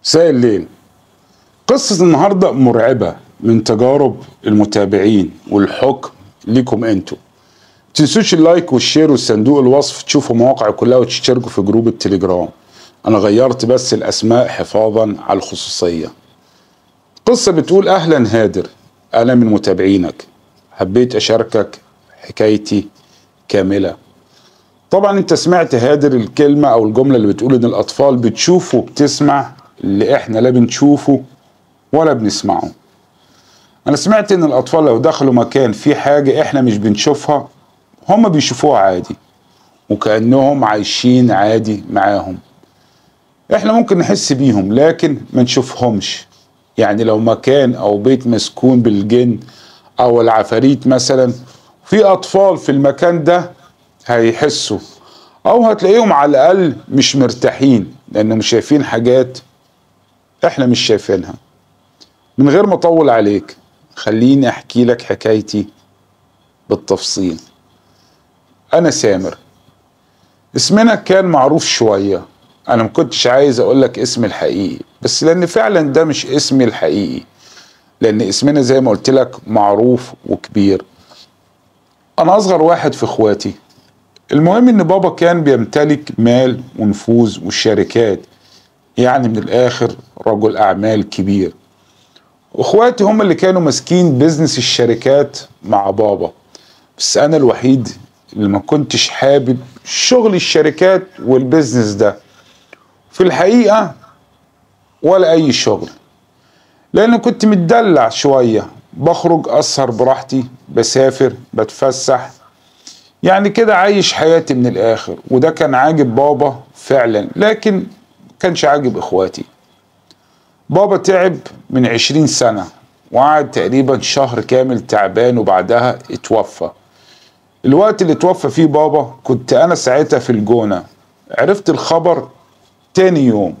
مساء الليل قصة النهاردة مرعبة من تجارب المتابعين والحكم ليكم انتوا تنسوش اللايك والشير والصندوق الوصف تشوفوا مواقعي كلها وتشتركوا في جروب التليجرام انا غيرت بس الاسماء حفاظا على الخصوصية قصة بتقول اهلا هادر انا من متابعينك حبيت اشاركك حكايتي كاملة طبعا انت سمعت هادر الكلمة او الجملة اللي بتقول ان الاطفال بتشوف وبتسمع اللي احنا لا بنشوفه ولا بنسمعه انا سمعت ان الاطفال لو دخلوا مكان فيه حاجة احنا مش بنشوفها هم بيشوفوها عادي وكأنهم عايشين عادي معاهم احنا ممكن نحس بيهم لكن ما نشوفهمش يعني لو مكان او بيت مسكون بالجن او العفاريت مثلا في اطفال في المكان ده هيحسوا او هتلاقيهم على الاقل مش مرتاحين لانهم شايفين حاجات احنا مش شايفينها من غير ما اطول عليك خليني احكي لك حكايتي بالتفصيل انا سامر اسمنا كان معروف شوية انا ما كنتش عايز اقول لك اسمي الحقيقي بس لان فعلا ده مش اسمي الحقيقي لان اسمنا زي ما قلت لك معروف وكبير انا اصغر واحد في اخواتي المهم ان بابا كان بيمتلك مال ونفوذ وشركات يعني من الاخر رجل اعمال كبير واخواتي هم اللي كانوا ماسكين بيزنس الشركات مع بابا بس انا الوحيد اللي ما كنتش حابب شغل الشركات والبيزنس ده في الحقيقة ولا اي شغل لان كنت متدلع شوية بخرج اسهر براحتي بسافر بتفسح يعني كده عايش حياتي من الاخر وده كان عاجب بابا فعلا لكن كانش عاجب اخواتي بابا تعب من عشرين سنة وقعد تقريبا شهر كامل تعبان وبعدها اتوفى الوقت اللي اتوفى فيه بابا كنت انا ساعتها في الجونة عرفت الخبر تاني يوم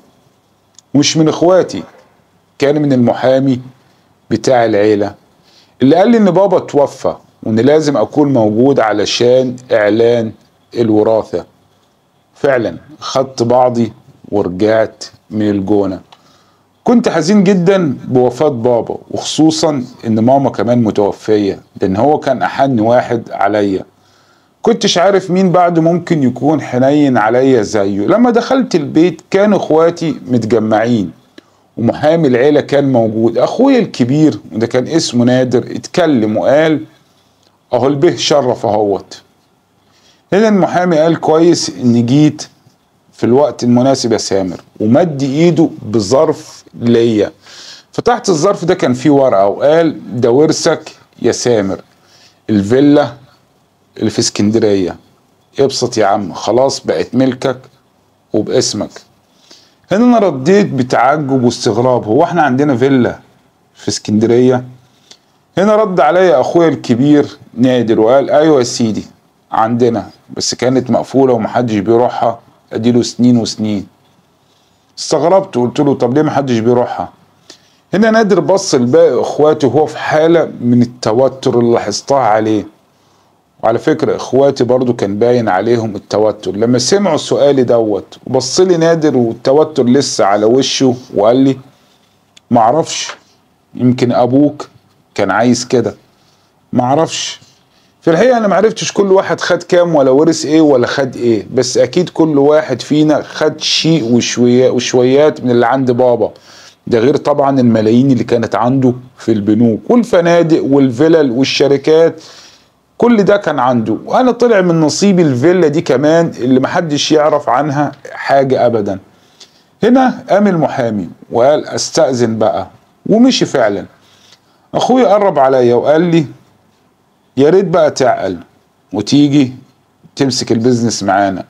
مش من اخواتي كان من المحامي بتاع العيلة اللي قال لي ان بابا توفى وان لازم اكون موجود علشان اعلان الوراثة فعلا خدت بعضي ورجعت من الجونة كنت حزين جدا بوفاة بابا وخصوصا ان ماما كمان متوفية لان هو كان احن واحد عليا كنتش عارف مين بعده ممكن يكون حنين عليا زيه لما دخلت البيت كانوا اخواتي متجمعين ومحامي العيلة كان موجود اخويا الكبير وده كان اسمه نادر اتكلم وقال اهو البه شرف اهوت هنا المحامي قال كويس اني جيت في الوقت المناسب يا سامر ومد ايده بظرف ليا فتحت الظرف ده كان فيه ورقه وقال ده ورثك يا سامر الفيلا اللي في اسكندريه ابسط يا عم خلاص بقت ملكك وباسمك هنا انا رديت بتعجب واستغراب هو احنا عندنا فيلا في اسكندريه هنا رد عليا اخويا الكبير نادر وقال ايوه يا سيدي عندنا بس كانت مقفوله ومحدش بيروحها اديله سنين وسنين استغربت وقلت له طب ليه محدش بيروحها هنا نادر بص لباقي اخواتي وهو في حاله من التوتر اللي لاحظتها عليه وعلى فكرة اخواتي برضو كان باين عليهم التوتر لما سمعوا سؤالي دوت وبص لي نادر والتوتر لسه على وشه وقال لي معرفش يمكن ابوك كان عايز كده معرفش في الحقيقة أنا معرفتش كل واحد خد كام ولا ورث إيه ولا خد إيه بس أكيد كل واحد فينا خد شيء وشوية وشويات من اللي عند بابا ده غير طبعا الملايين اللي كانت عنده في البنوك والفنادق والفلل والشركات كل ده كان عنده وأنا طلع من نصيبي الفيلا دي كمان اللي محدش يعرف عنها حاجة أبدا هنا قام المحامي وقال أستأذن بقى ومشي فعلا أخويا قرب عليا وقال لي يا ريت بقى تعقل وتيجي تمسك البيزنس معانا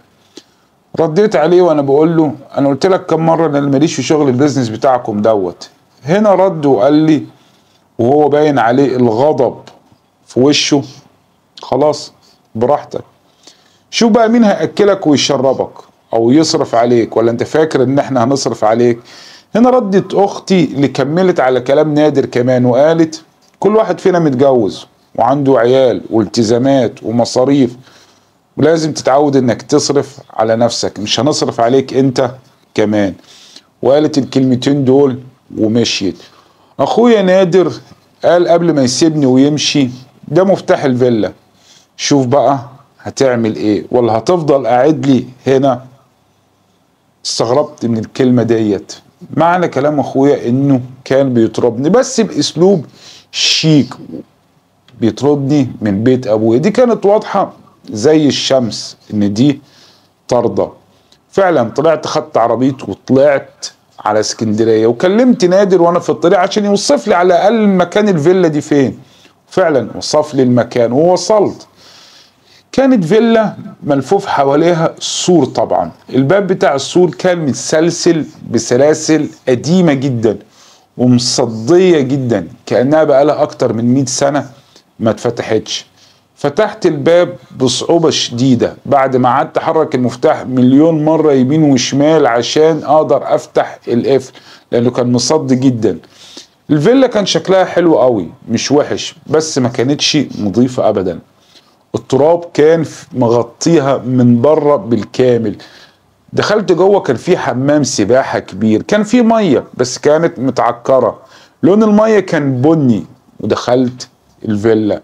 رديت عليه وانا بقول له انا قلت لك كم مره انا ماليش في شغل البيزنس بتاعكم دوت هنا رد وقال لي وهو باين عليه الغضب في وشه خلاص براحتك شوف بقى مين هياكلك ويشربك او يصرف عليك ولا انت فاكر ان احنا هنصرف عليك هنا ردت اختي اللي كملت على كلام نادر كمان وقالت كل واحد فينا متجوز وعنده عيال والتزامات ومصاريف ولازم تتعود انك تصرف على نفسك مش هنصرف عليك انت كمان وقالت الكلمتين دول ومشيت اخويا نادر قال قبل ما يسيبني ويمشي ده مفتاح الفيلا شوف بقى هتعمل ايه ولا هتفضل قاعد لي هنا استغربت من الكلمة ديت معنى كلام اخويا انه كان بيطردني بس باسلوب شيك بيطردني من بيت ابويا دي كانت واضحة زي الشمس ان دي طردة فعلا طلعت خدت عربيتي وطلعت على اسكندرية وكلمت نادر وانا في الطريق عشان يوصف لي على الاقل مكان الفيلا دي فين فعلا وصف لي المكان ووصلت كانت فيلا ملفوف حواليها سور طبعا الباب بتاع السور كان متسلسل بسلاسل قديمة جدا ومصدية جدا كأنها بقالها أكتر من 100 سنة ما اتفتحتش فتحت الباب بصعوبة شديدة بعد ما قعدت أحرك المفتاح مليون مرة يمين وشمال عشان أقدر أفتح القفل لأنه كان مصد جدا الفيلا كان شكلها حلو قوي مش وحش بس ما كانتش نظيفة أبدا التراب كان مغطيها من بره بالكامل دخلت جوه كان في حمام سباحة كبير كان في مية بس كانت متعكرة لون المية كان بني ودخلت الفيلا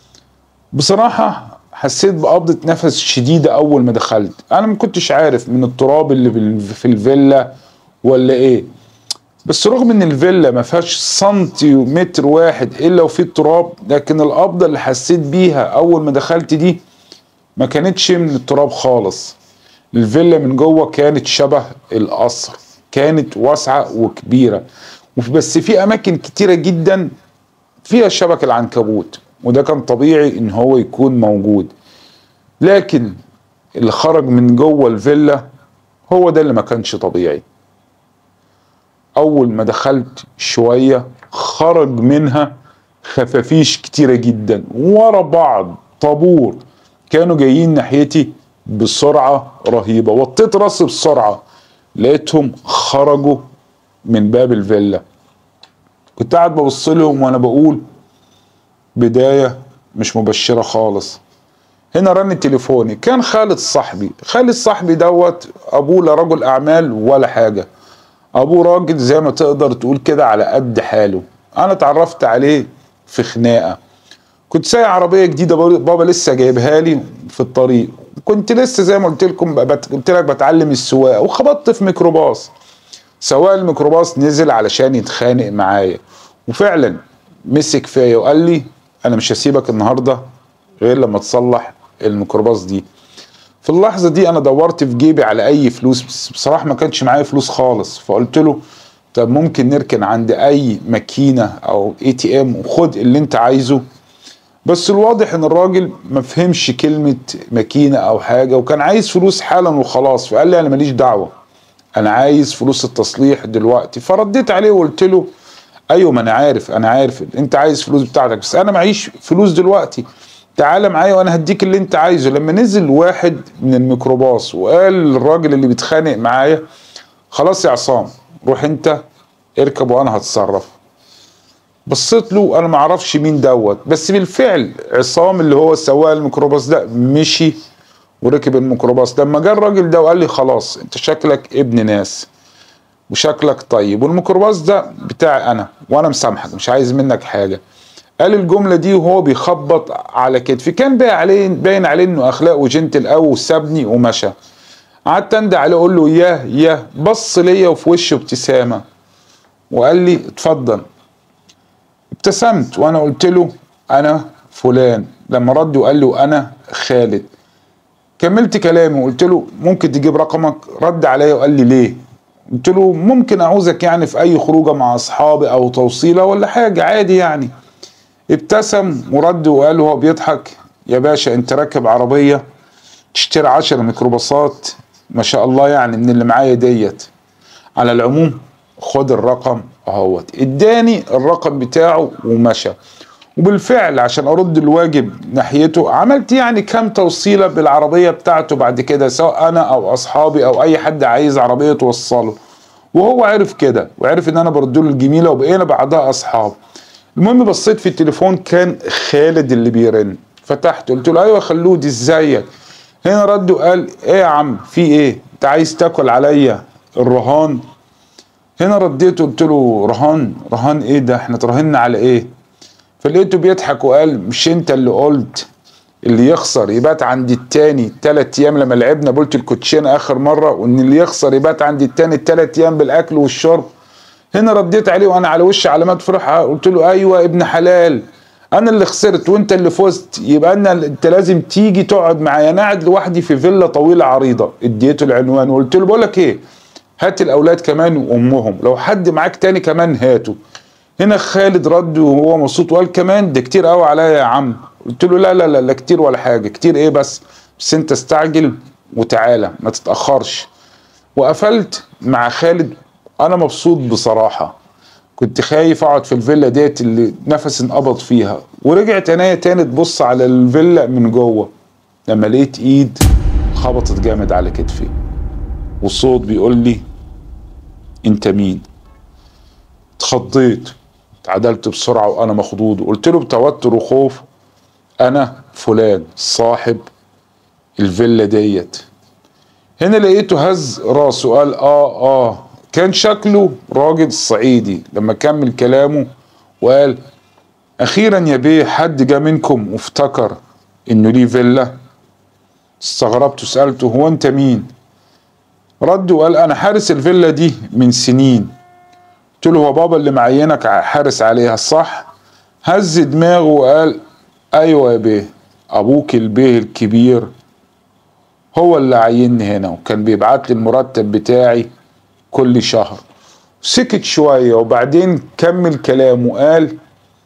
بصراحة حسيت بقبضة نفس شديدة أول ما دخلت أنا ما كنتش عارف من التراب اللي في الفيلا ولا إيه بس رغم ان الفيلا ما فيهاش سنتي متر واحد الا وفيه تراب لكن القبضه اللي حسيت بيها اول ما دخلت دي ما كانتش من التراب خالص الفيلا من جوه كانت شبه القصر كانت واسعه وكبيره بس في اماكن كتيره جدا فيها شبك العنكبوت وده كان طبيعي ان هو يكون موجود لكن اللي خرج من جوه الفيلا هو ده اللي ما كانش طبيعي اول ما دخلت شوية خرج منها خفافيش كتيرة جدا ورا بعض طابور كانوا جايين ناحيتي بسرعة رهيبة وطيت راسي بسرعة لقيتهم خرجوا من باب الفيلا كنت قاعد ببص لهم وانا بقول بداية مش مبشرة خالص هنا رن تليفوني كان خالد صاحبي خالد صاحبي دوت ابوه لا رجل اعمال ولا حاجه ابوه راجل زي ما تقدر تقول كده على قد حاله انا اتعرفت عليه في خناقه كنت سايق عربيه جديده بابا لسه جايبها لي في الطريق كنت لسه زي ما قلت لكم قلت لك بتعلم السواقه وخبطت في ميكروباص سواق الميكروباص نزل علشان يتخانق معايا وفعلا مسك فيا وقال لي انا مش هسيبك النهارده غير لما تصلح الميكروباص دي في اللحظة دي أنا دورت في جيبي على أي فلوس بس بصراحة ما كانش معايا فلوس خالص فقلت له طب ممكن نركن عند أي ماكينة أو اي تي ام وخد اللي أنت عايزه بس الواضح إن الراجل ما فهمش كلمة ماكينة أو حاجة وكان عايز فلوس حالا وخلاص فقال لي أنا ماليش دعوة أنا عايز فلوس التصليح دلوقتي فرديت عليه وقلت له أيوة ما أنا عارف أنا عارف أنت عايز فلوس بتاعتك بس أنا معيش فلوس دلوقتي تعالى معايا وانا هديك اللي انت عايزه لما نزل واحد من الميكروباص وقال للراجل اللي بيتخانق معايا خلاص يا عصام روح انت اركب وانا هتصرف بصيت له انا ما اعرفش مين دوت بس بالفعل عصام اللي هو سواق الميكروباص ده مشي وركب الميكروباص لما جه الراجل ده وقال لي خلاص انت شكلك ابن ناس وشكلك طيب والميكروباص ده بتاعي انا وانا مسامحك مش عايز منك حاجه قال الجملة دي وهو بيخبط على كتفي كان باين عليه باين عليه انه اخلاقه جنتل قوي وسابني ومشى قعدت اندى عليه اقول له ياه ياه بص ليا وفي وشه ابتسامة وقال لي اتفضل ابتسمت وانا قلت له انا فلان لما رد وقال له انا خالد كملت كلامي وقلت له ممكن تجيب رقمك رد عليا وقال لي ليه قلت له ممكن اعوزك يعني في اي خروجه مع اصحابي او توصيله ولا حاجه عادي يعني ابتسم ورد وقال وهو بيضحك يا باشا انت راكب عربيه تشتري عشر ميكروباصات ما شاء الله يعني من اللي معايا ديت على العموم خد الرقم اهوت اداني الرقم بتاعه ومشى وبالفعل عشان ارد الواجب ناحيته عملت يعني كام توصيله بالعربيه بتاعته بعد كده سواء انا او اصحابي او اي حد عايز عربيه توصله وهو عرف كده وعرف ان انا برد له الجميله وبقينا بعدها اصحاب المهم بصيت في التليفون كان خالد اللي بيرن فتحت قلت له ايوه خلود ازيك هنا رد وقال ايه يا عم في ايه انت عايز تاكل عليا الرهان هنا رديت قلت له رهان رهان ايه ده احنا تراهنا على ايه فلقيته بيضحك وقال مش انت اللي قلت اللي يخسر يبات عند التاني تلات ايام لما لعبنا بولت الكوتشينه اخر مره وان اللي يخسر يبات عند التاني تلات ايام بالاكل والشرب هنا رديت عليه وانا على وش علامات فرحه قلت له ايوه ابن حلال انا اللي خسرت وانت اللي فزت يبقى انا انت لازم تيجي تقعد معايا انا قاعد لوحدي في فيلا طويله عريضه اديته العنوان وقلت له بقول لك ايه هات الاولاد كمان وامهم لو حد معاك تاني كمان هاته هنا خالد رد وهو مبسوط وقال كمان ده كتير قوي عليا يا عم قلت له لا لا لا لا كتير ولا حاجه كتير ايه بس بس انت استعجل وتعالى ما تتاخرش وقفلت مع خالد انا مبسوط بصراحه كنت خايف اقعد في الفيلا ديت اللي نفسي انقبض فيها ورجعت عينيا تاني تبص على الفيلا من جوه لما لقيت ايد خبطت جامد على كتفي والصوت بيقول لي انت مين اتخضيت اتعدلت بسرعه وانا مخضوض وقلت له بتوتر وخوف انا فلان صاحب الفيلا ديت هنا لقيته هز راسه قال اه اه كان شكله راجل صعيدي لما كمل كلامه وقال اخيرا يا بيه حد جه منكم وافتكر انه ليه فيلا استغربت وسالته هو انت مين رد وقال انا حارس الفيلا دي من سنين قلت له هو بابا اللي معينك حارس عليها صح هز دماغه وقال ايوه يا بيه ابوك البيه الكبير هو اللي عيني هنا وكان بيبعت لي المرتب بتاعي كل شهر سكت شوية وبعدين كمل كلامه وقال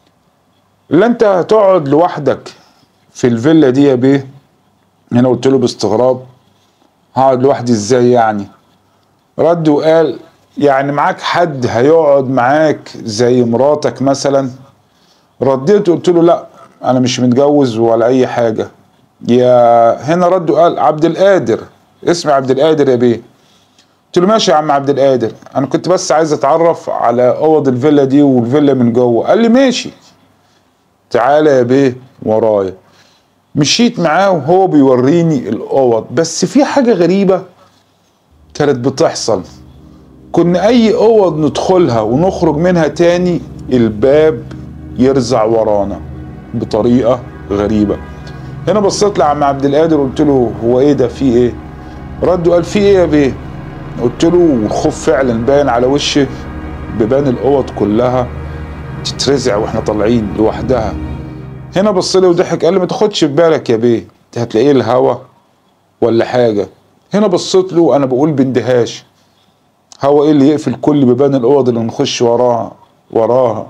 لا انت هتقعد لوحدك في الفيلا دي يا بيه هنا قلت له باستغراب هقعد لوحدي ازاي يعني رد وقال يعني معاك حد هيقعد معاك زي مراتك مثلا رديت قلت له لا انا مش متجوز ولا اي حاجة يا هنا رد وقال عبد القادر اسمي عبد القادر يا بيه قلت له ماشي يا عم عبد القادر انا كنت بس عايز اتعرف على اوض الفيلا دي والفيلا من جوه قال لي ماشي تعالى يا بيه ورايا مشيت معاه وهو بيوريني الاوض بس في حاجه غريبه كانت بتحصل كنا اي اوض ندخلها ونخرج منها تاني الباب يرزع ورانا بطريقه غريبه هنا بصيت لعم عبد القادر قلت له هو ايه ده في ايه رد وقال في ايه يا بيه قلت له والخوف فعلا باين على وشي بيبان الاوض كلها تترزع واحنا طالعين لوحدها هنا بص لي وضحك قال لي ما تاخدش في بالك يا بيه هتلاقيه الهوا ولا حاجه هنا بصيت له انا بقول باندهاش هوا ايه اللي يقفل كل بيبان الاوض اللي نخش وراها وراها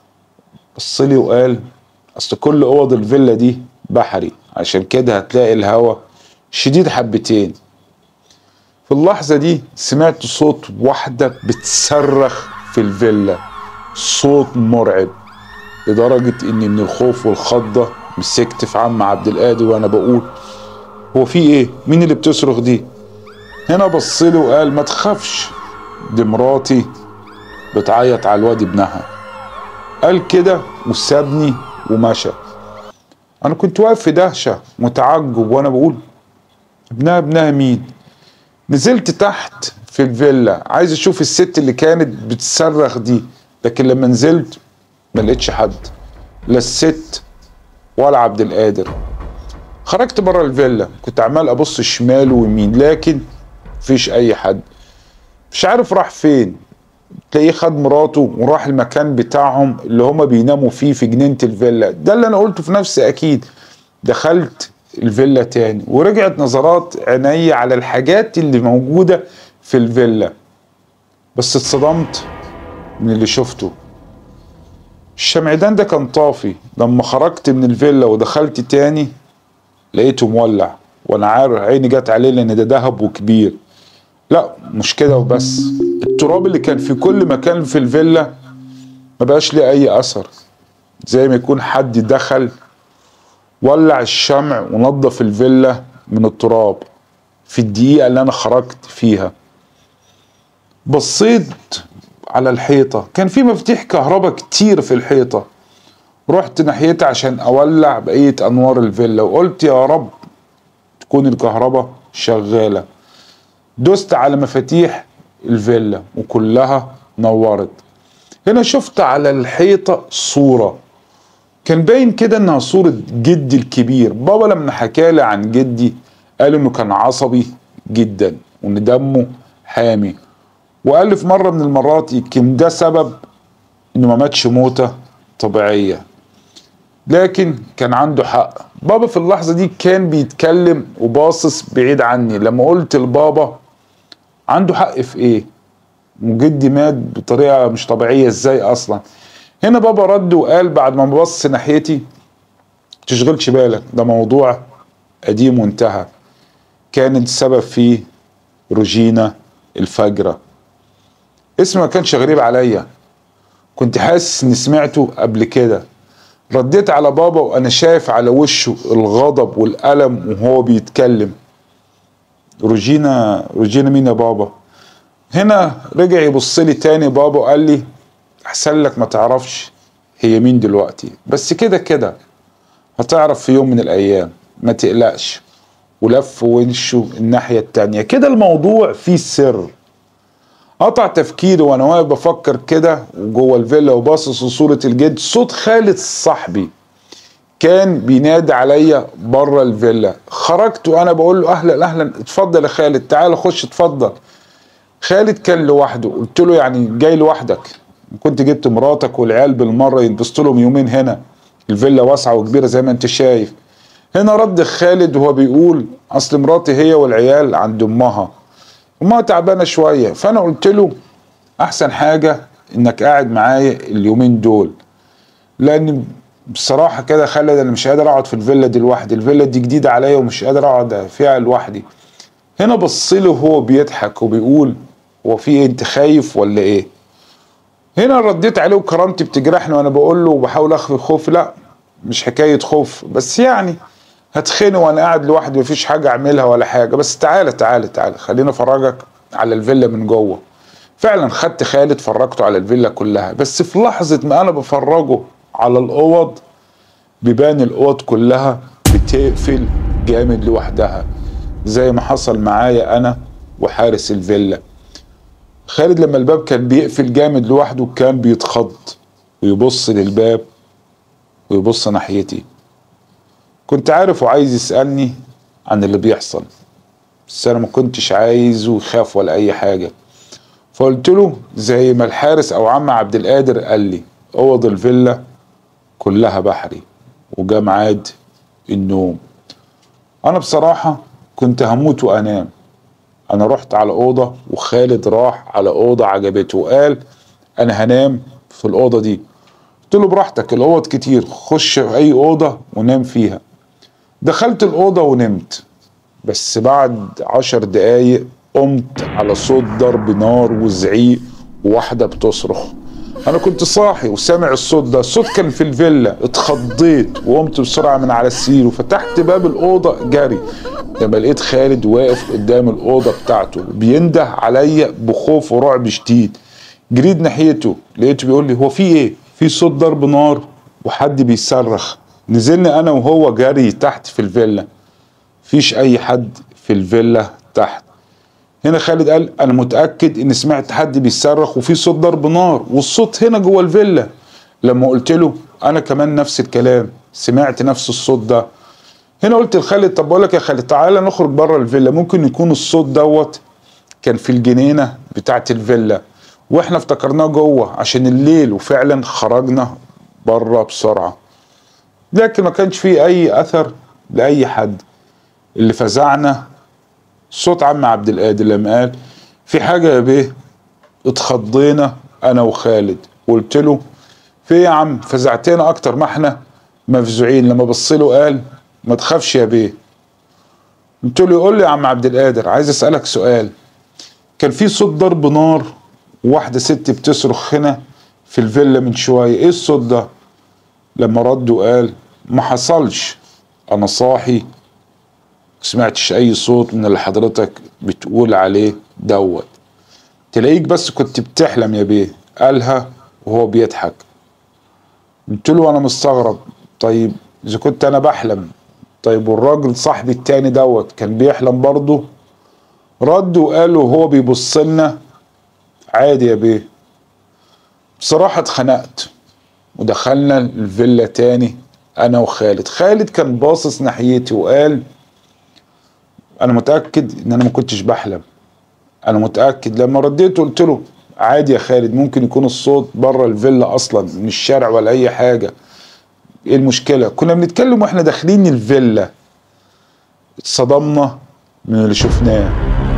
بص لي وقال اصل كل اوض الفيلا دي بحري عشان كده هتلاقي الهوا شديد حبتين في اللحظة دي سمعت صوت واحدة بتصرخ في الفيلا صوت مرعب لدرجة اني من الخوف والخضة مسكت في عم عبد القادر وانا بقول هو في ايه مين اللي بتصرخ دي هنا بصلي وقال ما تخافش دي مراتي بتعيط على الواد ابنها قال كده وسابني ومشى انا كنت واقف في دهشة متعجب وانا بقول ابنها ابنها مين نزلت تحت في الفيلا عايز اشوف الست اللي كانت بتصرخ دي لكن لما نزلت ما لقيتش حد لا الست ولا عبد القادر خرجت بره الفيلا كنت عمال ابص شمال ويمين لكن مفيش اي حد مش عارف راح فين تلاقيه خد مراته وراح المكان بتاعهم اللي هما بيناموا فيه في جنينة الفيلا ده اللي انا قلته في نفسي اكيد دخلت الفيلا تاني ورجعت نظرات عيني على الحاجات اللي موجودة في الفيلا بس اتصدمت من اللي شفته الشمعدان ده كان طافي لما خرجت من الفيلا ودخلت تاني لقيته مولع وانا عارف عيني جت عليه لان ده دهب وكبير لا مش كده وبس التراب اللي كان في كل مكان في الفيلا ما بقاش ليه اي اثر زي ما يكون حد دخل ولع الشمع ونظف الفيلا من التراب في الدقيقة اللي أنا خرجت فيها بصيت على الحيطة كان في مفاتيح كهرباء كتير في الحيطة رحت ناحيتها عشان أولع بقية أنوار الفيلا وقلت يا رب تكون الكهرباء شغالة دوست على مفاتيح الفيلا وكلها نورت هنا شفت على الحيطة صورة كان باين كده انها صورة جدي الكبير بابا لما حكالي عن جدي قال انه كان عصبي جدا وان دمه حامي وقال لي في مرة من المرات يمكن ده سبب انه ما ماتش موتة طبيعية لكن كان عنده حق بابا في اللحظة دي كان بيتكلم وباصص بعيد عني لما قلت لبابا عنده حق في ايه وجدي مات بطريقة مش طبيعية ازاي اصلا هنا بابا رد وقال بعد ما بص ناحيتي تشغلش بالك ده موضوع قديم وانتهى كان السبب فيه روجينا الفجرة اسم ما كانش غريب عليا كنت حاسس اني سمعته قبل كده رديت على بابا وانا شايف على وشه الغضب والألم وهو بيتكلم روجينا روجينا مين يا بابا هنا رجع يبص لي تاني بابا وقال لي احسن لك ما تعرفش هي مين دلوقتي بس كده كده هتعرف في يوم من الايام ما تقلقش ولف وشه الناحية التانية كده الموضوع فيه سر قطع تفكيري وانا واقف بفكر كده وجوه الفيلا وباصص لصورة الجد صوت خالد صاحبي كان بينادي عليا بره الفيلا خرجت وانا بقول له اهلا اهلا اتفضل يا خالد تعال خش اتفضل خالد كان لوحده قلت له يعني جاي لوحدك كنت جبت مراتك والعيال بالمره ينبسطوا لهم يومين هنا الفيلا واسعه وكبيره زي ما انت شايف هنا رد خالد وهو بيقول اصل مراتي هي والعيال عند امها امها تعبانه شويه فانا قلت له احسن حاجه انك قاعد معايا اليومين دول لان بصراحه كده خالد انا مش قادر اقعد في الفيلا دي لوحدي الفيلا دي جديده عليا ومش قادر اقعد فيها لوحدي هنا بص له وهو بيضحك وبيقول هو في ايه انت خايف ولا ايه هنا رديت عليه وكرامتي بتجرحني وانا بقول له وبحاول اخفي خوفي لا مش حكايه خوف بس يعني هتخنق وانا قاعد لوحدي مفيش حاجه اعملها ولا حاجه بس تعالى تعالى تعالى خليني افرجك على الفيلا من جوه فعلا خدت خالد فرجته على الفيلا كلها بس في لحظه ما انا بفرجه على الاوض بيبان الاوض كلها بتقفل جامد لوحدها زي ما حصل معايا انا وحارس الفيلا خالد لما الباب كان بيقفل جامد لوحده كان بيتخض ويبص للباب ويبص ناحيتي كنت عارف وعايز يسألني عن اللي بيحصل بس انا ما كنتش عايزه يخاف ولا اي حاجة فقلت له زي ما الحارس او عم عبد القادر قال لي اوض الفيلا كلها بحري وجا ميعاد النوم انا بصراحة كنت هموت وانام انا رحت على اوضة وخالد راح على اوضة عجبته وقال انا هنام في الاوضة دي قلت له براحتك الاوض كتير خش في اي اوضة ونام فيها دخلت الاوضة ونمت بس بعد عشر دقايق قمت على صوت ضرب نار وزعيق وواحدة بتصرخ انا كنت صاحي وسامع الصوت ده الصوت كان في الفيلا اتخضيت وقمت بسرعة من على السرير وفتحت باب الأوضة جري لما لقيت خالد واقف قدام الأوضة بتاعته بينده عليا بخوف ورعب شديد جريت ناحيته لقيته بيقول لي هو في ايه في صوت ضرب نار وحد بيصرخ نزلنا انا وهو جري تحت في الفيلا فيش اي حد في الفيلا تحت هنا خالد قال انا متاكد ان سمعت حد بيصرخ وفي صوت ضرب نار والصوت هنا جوه الفيلا لما قلت له انا كمان نفس الكلام سمعت نفس الصوت ده هنا قلت لخالد طب بقول لك يا خالد تعالى نخرج بره الفيلا ممكن يكون الصوت دوت كان في الجنينه بتاعت الفيلا واحنا افتكرناه جوه عشان الليل وفعلا خرجنا بره بسرعه لكن ما كانش فيه اي اثر لاي حد اللي فزعنا صوت عم عبد القادر لما قال في حاجه يا بيه اتخضينا انا وخالد قلت له في إيه يا عم فزعتنا اكتر ما احنا مفزوعين لما بص له قال ما تخافش يا بيه قلت له يقول لي يا عم عبد القادر عايز اسالك سؤال كان في صوت ضرب نار وواحده ست بتصرخ هنا في الفيلا من شويه ايه الصوت ده لما رد وقال ما حصلش انا صاحي سمعتش اي صوت من اللي حضرتك بتقول عليه دوت تلاقيك بس كنت بتحلم يا بيه قالها وهو بيضحك قلت له انا مستغرب طيب اذا كنت انا بحلم طيب والراجل صاحبي التاني دوت كان بيحلم برضه رد وقال وهو بيبص لنا عادي يا بيه بصراحة اتخنقت ودخلنا الفيلا تاني انا وخالد خالد كان باصص ناحيتي وقال انا متأكد ان انا ما كنتش بحلم انا متأكد لما رديت قلت له عادي يا خالد ممكن يكون الصوت بره الفيلا اصلا من الشارع ولا اي حاجة ايه المشكلة كنا بنتكلم واحنا داخلين الفيلا اتصدمنا من اللي شفناه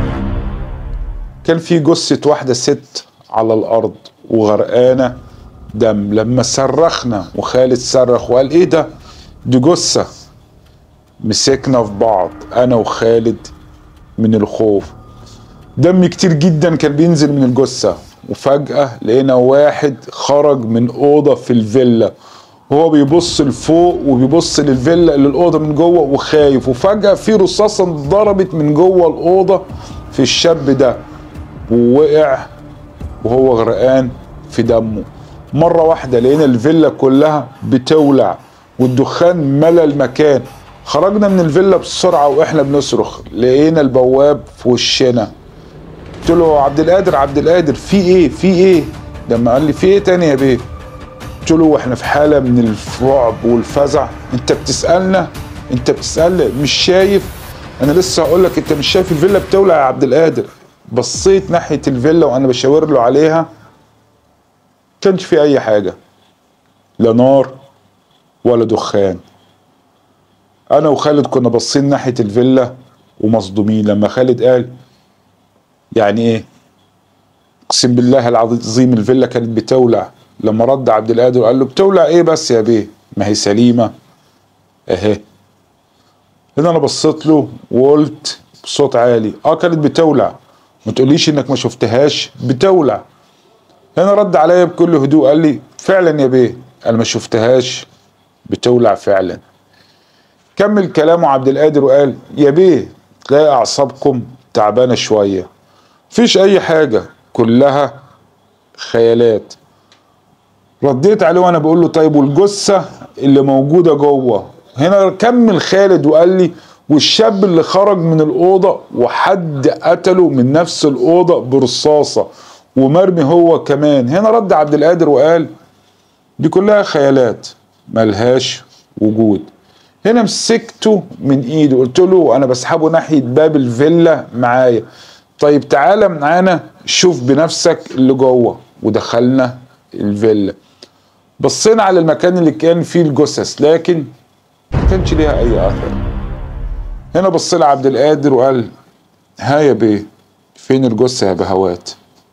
كان في جثة واحدة ست على الأرض وغرقانة دم لما صرخنا وخالد صرخ وقال إيه ده؟ دي جثة مسكنا في بعض أنا وخالد من الخوف دم كتير جدا كان بينزل من الجثة وفجأة لقينا واحد خرج من أوضة في الفيلا وهو بيبص لفوق وبيبص للفيلا للأوضة من جوه وخايف وفجأة في رصاصة ضربت من جوه الأوضة في الشاب ده ووقع وهو غرقان في دمه مرة واحدة لقينا الفيلا كلها بتولع والدخان ملا المكان خرجنا من الفيلا بسرعة واحنا بنصرخ لقينا البواب في وشنا قلت له عبد القادر عبد القادر في ايه في ايه لما قال لي في ايه تاني يا بيه قلت له واحنا في حالة من الرعب والفزع انت بتسألنا انت بتسألنا مش شايف انا لسه هقول لك انت مش شايف الفيلا بتولع يا عبد القادر بصيت ناحية الفيلا وانا بشاور له عليها كانش في اي حاجة لا نار ولا دخان انا وخالد كنا باصين ناحية الفيلا ومصدومين لما خالد قال يعني ايه اقسم بالله العظيم الفيلا كانت بتولع لما رد عبد القادر وقال له بتولع ايه بس يا بيه ما هي سليمة اهي هنا انا بصيت له وقلت بصوت عالي اه كانت بتولع ما تقوليش انك ما شفتهاش بتولع هنا رد عليا بكل هدوء قال لي فعلا يا بيه انا ما شفتهاش بتولع فعلا كمل كلامه عبد القادر وقال يا بيه تلاقي اعصابكم تعبانه شويه مفيش اي حاجه كلها خيالات رديت عليه وانا بقول له طيب والجثه اللي موجوده جوه هنا كمل خالد وقال لي والشاب اللي خرج من الاوضه وحد قتله من نفس الاوضه برصاصه ومرمي هو كمان هنا رد عبد القادر وقال دي كلها خيالات ملهاش وجود هنا مسكته من ايده قلت له انا بسحبه ناحيه باب الفيلا معايا طيب تعالى معانا شوف بنفسك اللي جوه ودخلنا الفيلا بصينا على المكان اللي كان فيه الجثث لكن ما كانش ليها اي اثر هنا بص لي عبد القادر وقال ها يا بيه فين الجثه يا بهوات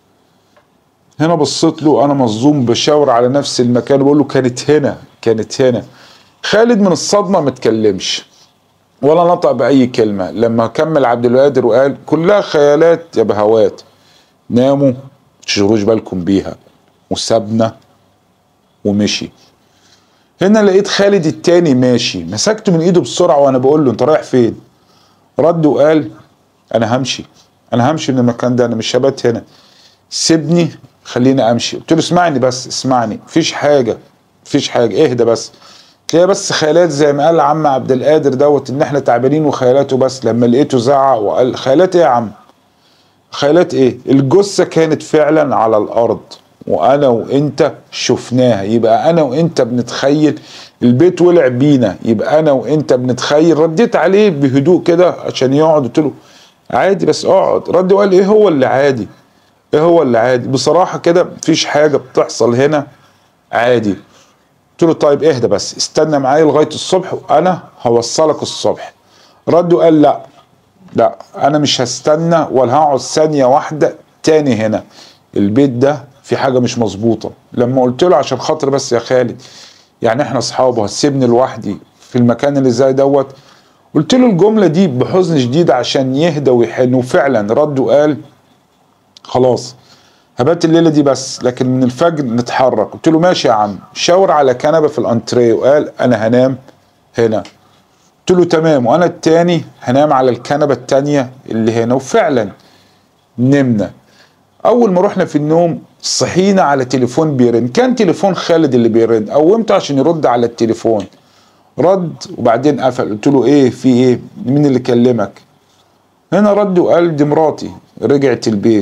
هنا بصيت له انا مصدوم بشاور على نفس المكان وبقول له كانت هنا كانت هنا خالد من الصدمه ما اتكلمش ولا نطق باي كلمه لما كمل عبد القادر وقال كلها خيالات يا بهوات ناموا تشغلوش بالكم بيها وسابنا ومشي هنا لقيت خالد التاني ماشي مسكته من ايده بسرعه وانا بقول له انت رايح فين رد وقال انا همشي انا همشي من المكان ده انا مش هبات هنا سيبني خليني امشي قلت له اسمعني بس اسمعني مفيش حاجه مفيش حاجه اهدى بس تلاقي بس خيالات زي ما قال عم عبد القادر دوت ان احنا تعبانين وخيالاته بس لما لقيته زعق وقال خيالات ايه يا عم خيالات ايه الجثه كانت فعلا على الارض وانا وانت شفناها يبقى انا وانت بنتخيل البيت ولع بينا يبقى انا وانت بنتخيل رديت عليه بهدوء كده عشان يقعد قلت له عادي بس اقعد رد وقال ايه هو اللي عادي ايه هو اللي عادي بصراحه كده مفيش حاجه بتحصل هنا عادي قلت له طيب اهدى بس استنى معايا لغايه الصبح وانا هوصلك الصبح رد وقال لا لا انا مش هستنى ولا هقعد ثانيه واحده تاني هنا البيت ده في حاجه مش مظبوطه لما قلت له عشان خاطر بس يا خالد يعني احنا اصحاب وهتسيبني لوحدي في المكان اللي زي دوت قلت له الجمله دي بحزن شديد عشان يهدى ويحن وفعلا رد وقال خلاص هبات الليله دي بس لكن من الفجر نتحرك قلت له ماشي يا عم شاور على كنبه في الانتريه وقال انا هنام هنا قلت له تمام وانا التاني هنام على الكنبه التانيه اللي هنا وفعلا نمنا اول ما رحنا في النوم صحينا على تليفون بيرن كان تليفون خالد اللي بيرن قومته عشان يرد على التليفون رد وبعدين قفل قلت له ايه في ايه مين اللي كلمك هنا رد وقال دي مراتي رجعت البيت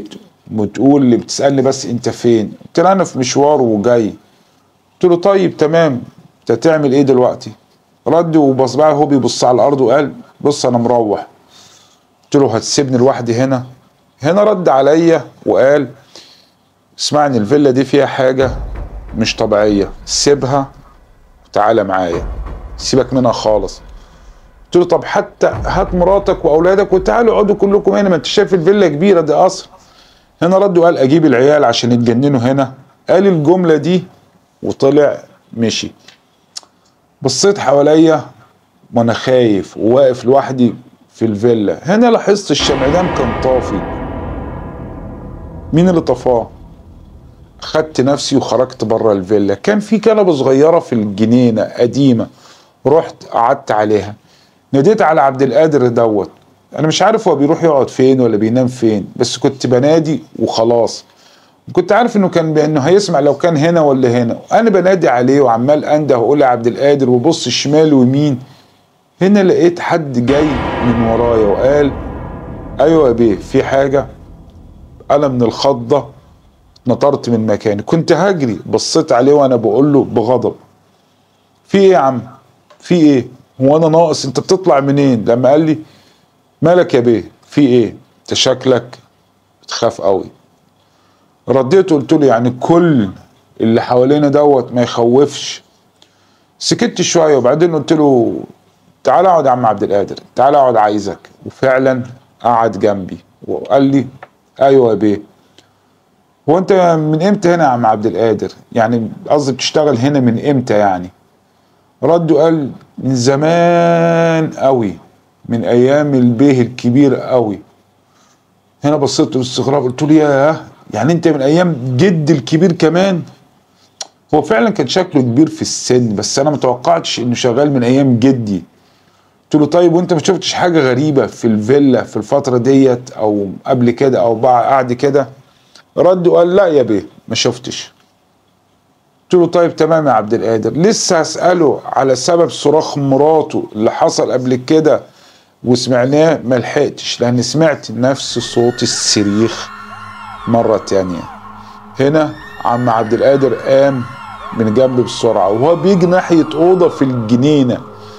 بتقول لي بتسالني بس انت فين قلت لها انا في مشوار وجاي قلت له طيب تمام انت هتعمل ايه دلوقتي رد وبص بقى هو بيبص على الارض وقال بص انا مروح قلت له هتسيبني لوحدي هنا هنا رد عليا وقال اسمعني الفيلا دي فيها حاجة مش طبيعية سيبها وتعالى معايا سيبك منها خالص قلت له طب حتى هات مراتك واولادك وتعالوا اقعدوا كلكم هنا ما انت شايف الفيلا كبيره دي قصر هنا رد وقال اجيب العيال عشان يتجننوا هنا قال الجمله دي وطلع مشي بصيت حواليا وانا خايف وواقف لوحدي في الفيلا هنا لاحظت الشمعدان كان طافي مين اللي طفاه خدت نفسي وخرجت بره الفيلا كان في كنبه صغيره في الجنينه قديمه رحت قعدت عليها ناديت على عبد القادر دوت انا مش عارف هو بيروح يقعد فين ولا بينام فين بس كنت بنادي وخلاص كنت عارف انه كان بانه هيسمع لو كان هنا ولا هنا انا بنادي عليه وعمال انده واقول يا عبد القادر وبص شمال ويمين هنا لقيت حد جاي من ورايا وقال ايوه يا بيه في حاجه انا من الخضه نطرت من مكاني كنت هجري بصيت عليه وانا بقول له بغضب في ايه يا عم في ايه هو انا ناقص انت بتطلع منين لما قال لي مالك يا بيه في ايه انت شكلك بتخاف قوي رديت قلت له يعني كل اللي حوالينا دوت ما يخوفش سكت شويه وبعدين قلت له تعالى اقعد يا عم عبد القادر تعالى اقعد عايزك وفعلا قعد جنبي وقال لي ايوه يا بيه هو انت من امتى هنا يا عم عبد القادر يعني قصدي بتشتغل هنا من امتى يعني رد وقال من زمان قوي من ايام البيه الكبير قوي هنا بصيت باستغراب قلت له ياه يعني انت من ايام جد الكبير كمان هو فعلا كان شكله كبير في السن بس انا متوقعتش انه شغال من ايام جدي قلت له طيب وانت ما شفتش حاجه غريبه في الفيلا في الفتره ديت او قبل كده او بعد كده رد وقال لا يا بيه ما شفتش قلت له طيب تمام يا عبد القادر لسه هسأله على سبب صراخ مراته اللي حصل قبل كده وسمعناه ما لحقتش لان سمعت نفس صوت الصريخ مرة تانية هنا عم عبد القادر قام من جنبي بسرعة وهو بيجي ناحية أوضة في الجنينة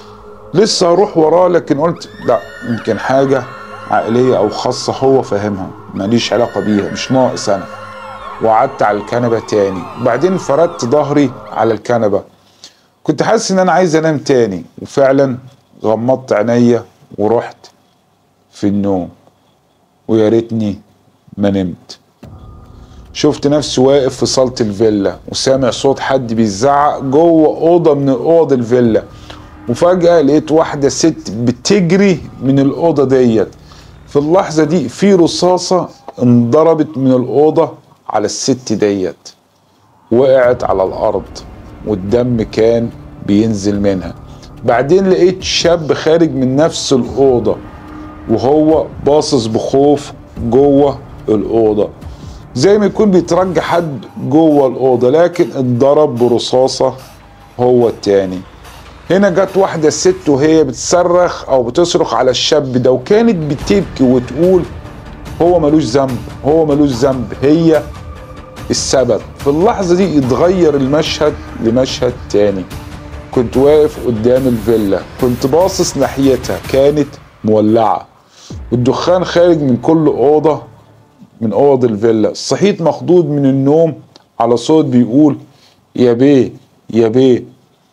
لسه هروح وراه لكن قلت لا يمكن حاجة عائلية أو خاصة هو فاهمها ماليش علاقة بيها مش ناقص أنا وقعدت على الكنبة تاني وبعدين فردت ظهري على الكنبة كنت حاسس ان انا عايز انام تاني وفعلا غمضت عينيا ورحت في النوم ويا ريتني ما نمت شفت نفسي واقف في صالة الفيلا وسامع صوت حد بيزعق جوه أوضة من أوض الفيلا وفجأة لقيت واحدة ست بتجري من الأوضة ديت في اللحظة دي في رصاصة انضربت من الأوضة على الست ديت وقعت على الارض والدم كان بينزل منها بعدين لقيت شاب خارج من نفس الاوضه وهو باصص بخوف جوه الاوضه زي ما يكون بيترجى حد جوه الاوضه لكن اتضرب برصاصه هو التاني هنا جت واحدة ست وهي بتصرخ أو بتصرخ على الشاب ده وكانت بتبكي وتقول هو ملوش ذنب هو ملوش ذنب هي السبب في اللحظة دي يتغير المشهد لمشهد تاني كنت واقف قدام الفيلا كنت باصص ناحيتها كانت مولعة والدخان خارج من كل أوضة من أوض الفيلا صحيت مخضوض من النوم على صوت بيقول يا بيه يا بيه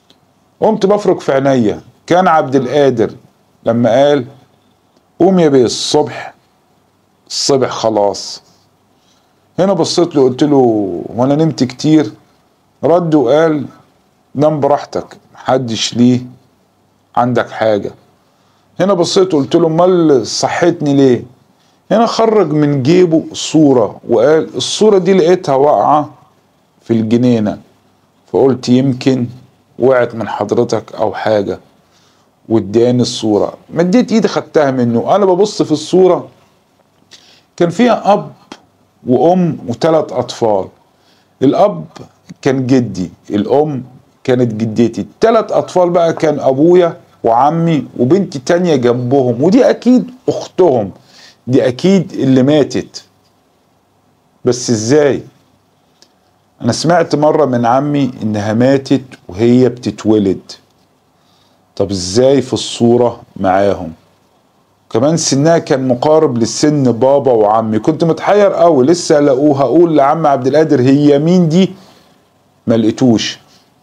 قمت بفرك في عينيا كان عبد القادر لما قال قوم يا بيه الصبح الصبح خلاص هنا بصيت له قلت له وانا نمت كتير رد وقال نام براحتك محدش ليه عندك حاجة هنا بصيت قلت له امال صحتني ليه هنا خرج من جيبه صورة وقال الصورة دي لقيتها واقعة في الجنينة فقلت يمكن وقعت من حضرتك او حاجة واداني الصورة مديت ايدي خدتها منه انا ببص في الصورة كان فيها اب وام وثلاث اطفال الاب كان جدي الام كانت جدتي الثلاث اطفال بقى كان ابويا وعمي وبنتي تانية جنبهم ودي اكيد اختهم دي اكيد اللي ماتت بس ازاي انا سمعت مرة من عمي انها ماتت وهي بتتولد طب ازاي في الصورة معاهم كمان سنها كان مقارب لسن بابا وعمي كنت متحير قوي لسه لقوها اقول لعم عبد القادر هي مين دي ما لقيتوش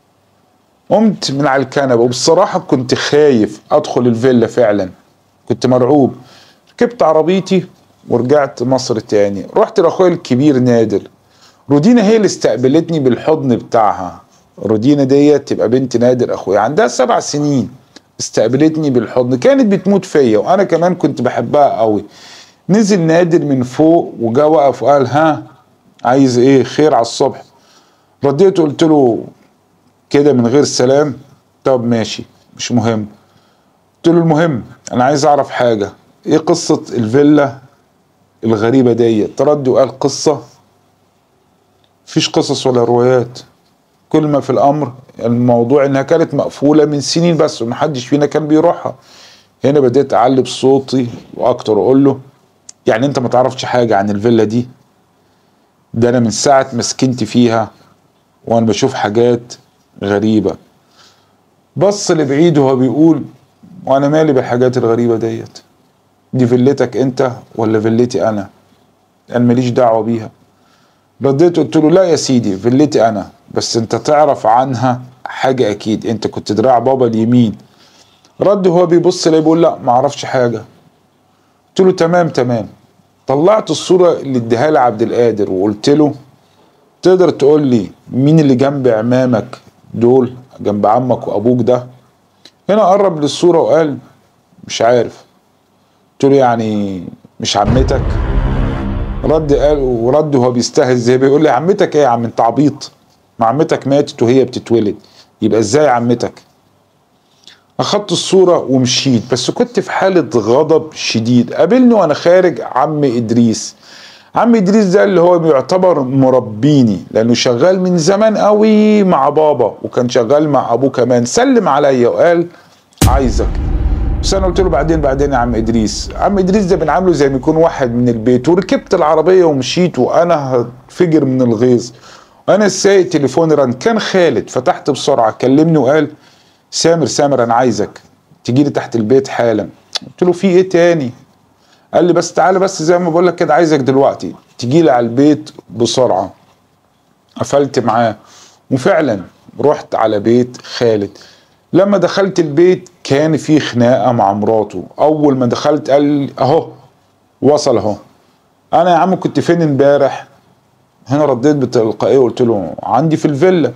قمت من على الكنبة وبصراحة كنت خايف ادخل الفيلا فعلا كنت مرعوب ركبت عربيتي ورجعت مصر تاني رحت لاخويا الكبير نادر رودينا هي اللي استقبلتني بالحضن بتاعها رودينا ديت تبقى بنت نادر اخويا عندها سبع سنين استقبلتني بالحضن كانت بتموت فيا وانا كمان كنت بحبها قوي نزل نادر من فوق وجا وقف وقال ها عايز ايه خير على الصبح رديت قلت له كده من غير سلام طب ماشي مش مهم قلت له المهم انا عايز اعرف حاجه ايه قصه الفيلا الغريبه ديت تردي وقال قصه مفيش قصص ولا روايات كل ما في الامر الموضوع انها كانت مقفوله من سنين بس ومحدش فينا كان بيروحها هنا بديت اعلي بصوتي واكتر واقول له يعني انت ما تعرفش حاجه عن الفيلا دي ده انا من ساعه ما سكنت فيها وانا بشوف حاجات غريبه بص لبعيد وهو بيقول وانا مالي بالحاجات الغريبه ديت دي فيلتك انت ولا فيلتي انا انا ماليش دعوه بيها رديت قلت له لا يا سيدي فيلتي انا بس انت تعرف عنها حاجه اكيد انت كنت دراع بابا اليمين رد هو بيبص لي بيقول لا ما اعرفش حاجه قلت له تمام تمام طلعت الصوره اللي اديها لي عبد القادر وقلت له تقدر تقول لي مين اللي جنب عمامك دول جنب عمك وابوك ده هنا قرب للصوره وقال مش عارف قلت له يعني مش عمتك رد قال ورد وهو بيستهزئ بيقول لي عمتك ايه يا عم انت عبيط ما عمتك ماتت وهي بتتولد يبقى ازاي عمتك اخدت الصورة ومشيت بس كنت في حالة غضب شديد قابلني وانا خارج عم ادريس عم ادريس ده اللي هو بيعتبر مربيني لانه شغال من زمان قوي مع بابا وكان شغال مع ابوه كمان سلم عليا وقال عايزك بس انا قلت له بعدين بعدين يا عم ادريس عم ادريس ده بنعامله زي ما يكون واحد من البيت وركبت العربيه ومشيت وانا هتفجر من الغيظ وانا السايق تليفوني رن كان خالد فتحت بسرعه كلمني وقال سامر سامر انا عايزك تجي لي تحت البيت حالا قلت له في ايه تاني قال لي بس تعالى بس زي ما بقول لك كده عايزك دلوقتي تجي لي على البيت بسرعه قفلت معاه وفعلا رحت على بيت خالد لما دخلت البيت كان في خناقه مع مراته اول ما دخلت قال لي اهو وصل اهو انا يا عم كنت فين امبارح هنا رديت بتلقائيه وقلت له عندي في الفيلا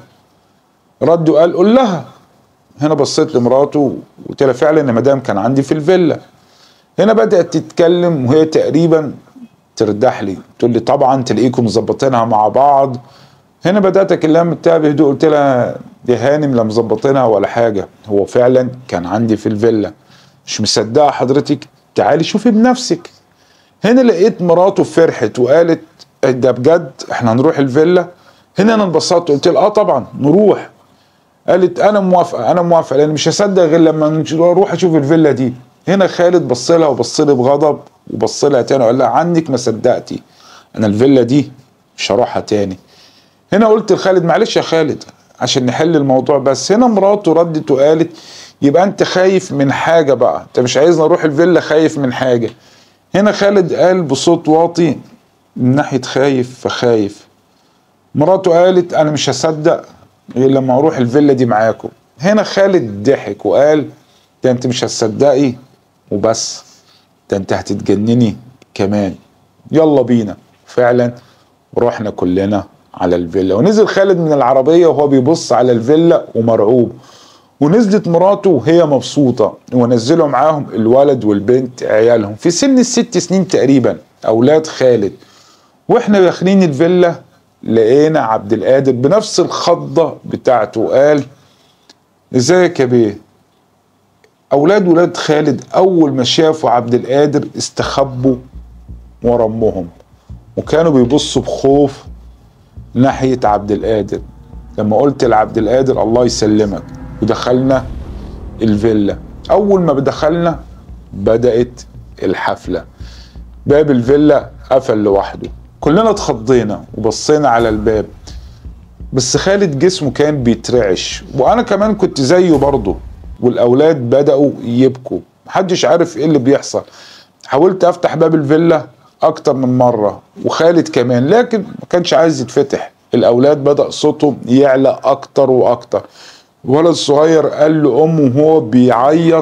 رد وقال قول لها هنا بصيت لمراته وقلت لها فعلا يا مدام كان عندي في الفيلا هنا بدات تتكلم وهي تقريبا تردح لي تقول لي طبعا تلاقيكم مظبطينها مع بعض هنا بدات اكلمها بتاع بهدوء قلت لها دي هانم لا مظبطينها ولا حاجه هو فعلا كان عندي في الفيلا مش مصدقه حضرتك تعالي شوفي بنفسك هنا لقيت مراته فرحت وقالت ده بجد احنا هنروح الفيلا هنا انا انبسطت قلت لها اه طبعا نروح قالت انا موافقه انا موافقه لان مش هصدق غير لما اروح اشوف الفيلا دي هنا خالد بص لها وبص لي بغضب وبص لها تاني وقال لها عنك ما صدقتي انا الفيلا دي مش هروحها تاني هنا قلت لخالد معلش يا خالد عشان نحل الموضوع بس هنا مراته ردت وقالت يبقى انت خايف من حاجه بقى انت مش عايزني اروح الفيلا خايف من حاجه هنا خالد قال بصوت واطي من ناحيه خايف فخايف مراته قالت انا مش هصدق غير لما اروح الفيلا دي معاكم هنا خالد ضحك وقال ده انت مش هتصدقي وبس ده انت هتتجنني كمان يلا بينا فعلا رحنا كلنا على الفيلا ونزل خالد من العربية وهو بيبص على الفيلا ومرعوب ونزلت مراته وهي مبسوطة ونزلوا معاهم الولد والبنت عيالهم في سن الست سنين تقريبا أولاد خالد واحنا داخلين الفيلا لقينا عبد القادر بنفس الخضة بتاعته وقال ازيك يا بيه اولاد ولاد خالد اول ما شافوا عبد القادر استخبوا ورا امهم وكانوا بيبصوا بخوف ناحية عبد القادر لما قلت لعبد القادر الله يسلمك ودخلنا الفيلا اول ما دخلنا بدأت الحفلة باب الفيلا قفل لوحده كلنا اتخضينا وبصينا على الباب بس خالد جسمه كان بيترعش وانا كمان كنت زيه برضه والاولاد بداوا يبكوا محدش عارف ايه اللي بيحصل حاولت افتح باب الفيلا اكتر من مره وخالد كمان لكن ما كانش عايز يتفتح الاولاد بدا صوتهم يعلى اكتر واكتر الولد الصغير قال لامه وهو بيعيط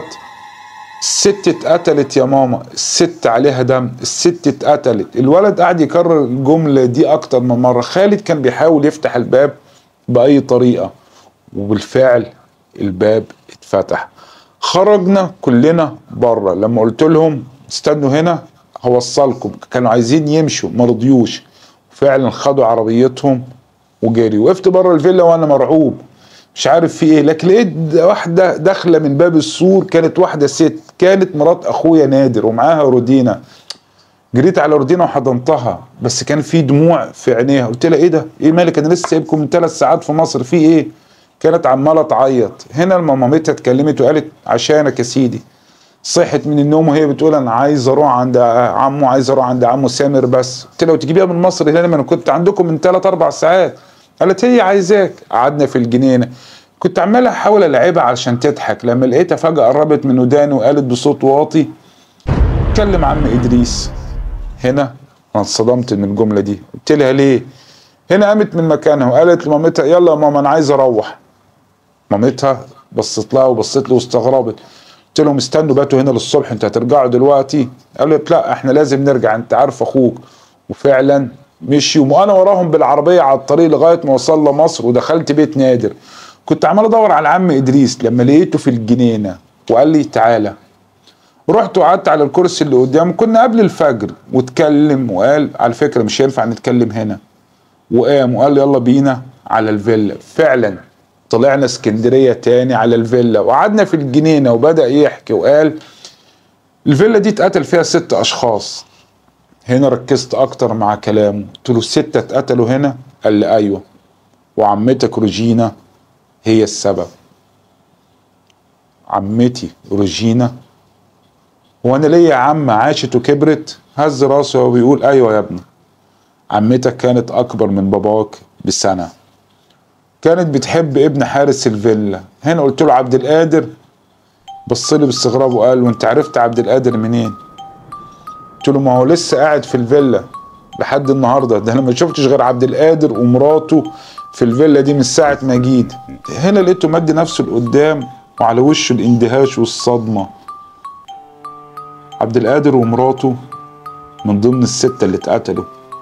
الست اتقتلت يا ماما الست عليها دم الست اتقتلت الولد قعد يكرر الجملة دي اكتر من مرة خالد كان بيحاول يفتح الباب بأي طريقة وبالفعل الباب اتفتح خرجنا كلنا بره لما قلت لهم استنوا هنا هوصلكم كانوا عايزين يمشوا ما رضيوش فعلا خدوا عربيتهم وجري وقفت بره الفيلا وانا مرعوب مش عارف في ايه لكن لقيت واحده داخله من باب السور كانت واحده ست كانت مرات اخويا نادر ومعاها رودينا جريت على رودينا وحضنتها بس كان في دموع في عينيها قلت لها ايه ده ايه مالك انا لسه سايبكم من ثلاث ساعات في مصر في ايه كانت عماله تعيط هنا لما مامتها اتكلمت وقالت عشانك يا سيدي صحت من النوم وهي بتقول انا عايز اروح عند عمو عايز اروح عند عمو سامر بس قلت لها وتجيبيها من مصر هنا ما انا كنت عندكم من ثلاث اربع ساعات قالت هي عايزاك قعدنا في الجنينه كنت عمال احاول العبها علشان تضحك لما لقيتها فجاه قربت من وداني وقالت بصوت واطي كلم عم ادريس هنا انا اتصدمت من الجمله دي قلت لها ليه هنا قامت من مكانها وقالت لمامتها يلا يا ماما انا عايز اروح مامتها بصت لها وبصت له واستغربت قلت لهم استنوا باتوا هنا للصبح انتوا هترجعوا دلوقتي قالت لا احنا لازم نرجع انت عارف اخوك وفعلا مشيوا وانا وراهم بالعربيه على الطريق لغايه ما وصلنا مصر ودخلت بيت نادر كنت عمال ادور على عم ادريس لما لقيته في الجنينه وقال لي تعالى رحت وقعدت على الكرسي اللي قدامه كنا قبل الفجر واتكلم وقال على فكره مش هينفع نتكلم هنا وقام وقال لي يلا بينا على الفيلا فعلا طلعنا اسكندريه تاني على الفيلا وقعدنا في الجنينه وبدا يحكي وقال الفيلا دي اتقتل فيها ست اشخاص هنا ركزت اكتر مع كلامه قلت له الستة اتقتلوا هنا قال لي ايوه وعمتك روجينا هي السبب عمتي روجينا هو انا ليا عم عاشت وكبرت هز راسه وهو بيقول ايوه يا ابني عمتك كانت اكبر من باباك بسنه كانت بتحب ابن حارس الفيلا هنا قلت له عبد القادر بص لي باستغراب وقال وانت عرفت عبد القادر منين قلت له ما هو لسه قاعد في الفيلا لحد النهارده ده انا ما شفتش غير عبد القادر ومراته في الفيلا دي من ساعه ما جيت هنا لقيته مد نفسه لقدام وعلى وشه الاندهاش والصدمه عبد القادر ومراته من ضمن الستة اللي اتقتلوا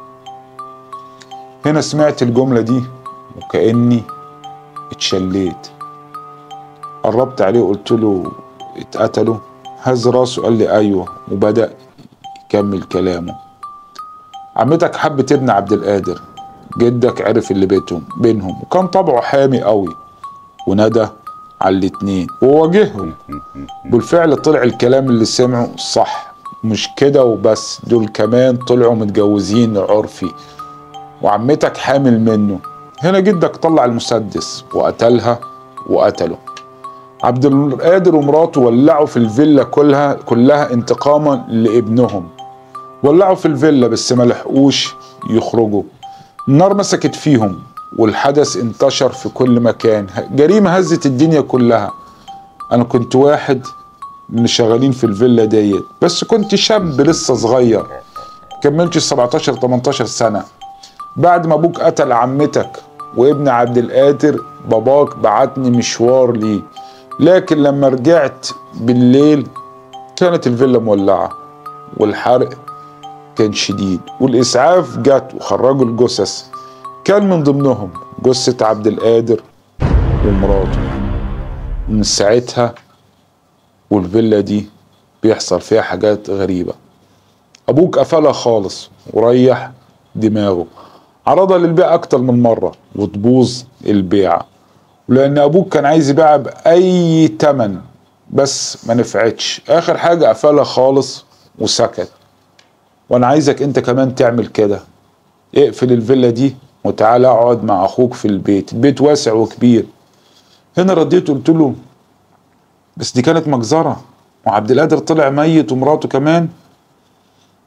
هنا سمعت الجملة دي وكأني اتشليت قربت عليه وقلت له اتقتلوا هز راسه قال لي ايوه وبدأ يكمل كلامه عمتك حبت ابن عبد القادر جدك عرف اللي بيتهم بينهم وكان طبعه حامي قوي وندى على الاتنين وواجههم بالفعل طلع الكلام اللي سمعه صح مش كده وبس دول كمان طلعوا متجوزين عرفي وعمتك حامل منه هنا جدك طلع المسدس وقتلها وقتله عبد القادر ومراته ولعوا في الفيلا كلها كلها انتقاما لابنهم ولعوا في الفيلا بس ما لحقوش يخرجوا النار مسكت فيهم والحدث انتشر في كل مكان جريمة هزت الدنيا كلها انا كنت واحد من الشغالين في الفيلا ديت بس كنت شاب لسه صغير كملتش 17 18 سنة بعد ما ابوك قتل عمتك وابن عبد القادر باباك بعتني مشوار ليه لكن لما رجعت بالليل كانت الفيلا مولعة والحرق كان شديد والإسعاف جت وخرجوا الجثث كان من ضمنهم جثة عبد القادر ومراته من ساعتها والفيلا دي بيحصل فيها حاجات غريبة أبوك قفلها خالص وريح دماغه عرضها للبيع أكتر من مرة وتبوظ البيعة ولأن أبوك كان عايز يبيعها بأي تمن بس ما نفعتش آخر حاجة قفلها خالص وسكت وأنا عايزك أنت كمان تعمل كده اقفل الفيلا دي وتعالى اقعد مع اخوك في البيت البيت واسع وكبير هنا رديت قلت له بس دي كانت مجزرة وعبد القادر طلع ميت ومراته كمان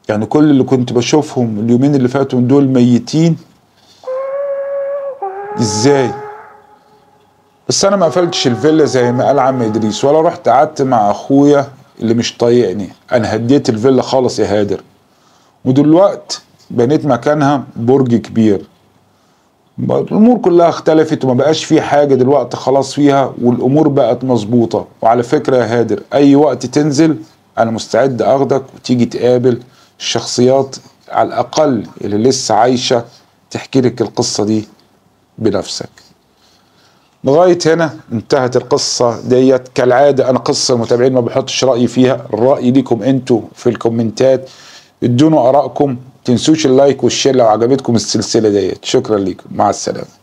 يعني كل اللي كنت بشوفهم اليومين اللي فاتوا من دول ميتين ازاي بس انا ما قفلتش الفيلا زي ما قال عم ادريس ولا رحت قعدت مع اخويا اللي مش طايقني انا هديت الفيلا خالص يا هادر ودلوقت بنيت مكانها برج كبير الامور كلها اختلفت وما بقاش في حاجه دلوقتي خلاص فيها والامور بقت مظبوطه وعلى فكره يا هادر اي وقت تنزل انا مستعد اخدك وتيجي تقابل الشخصيات على الاقل اللي لسه عايشه تحكي لك القصه دي بنفسك لغايه هنا انتهت القصه ديت كالعاده انا قصه المتابعين ما بحطش رايي فيها الراي ليكم انتوا في الكومنتات ادونا ارائكم تنسوش اللايك والشير لو عجبتكم السلسله ديت شكرا لكم مع السلامه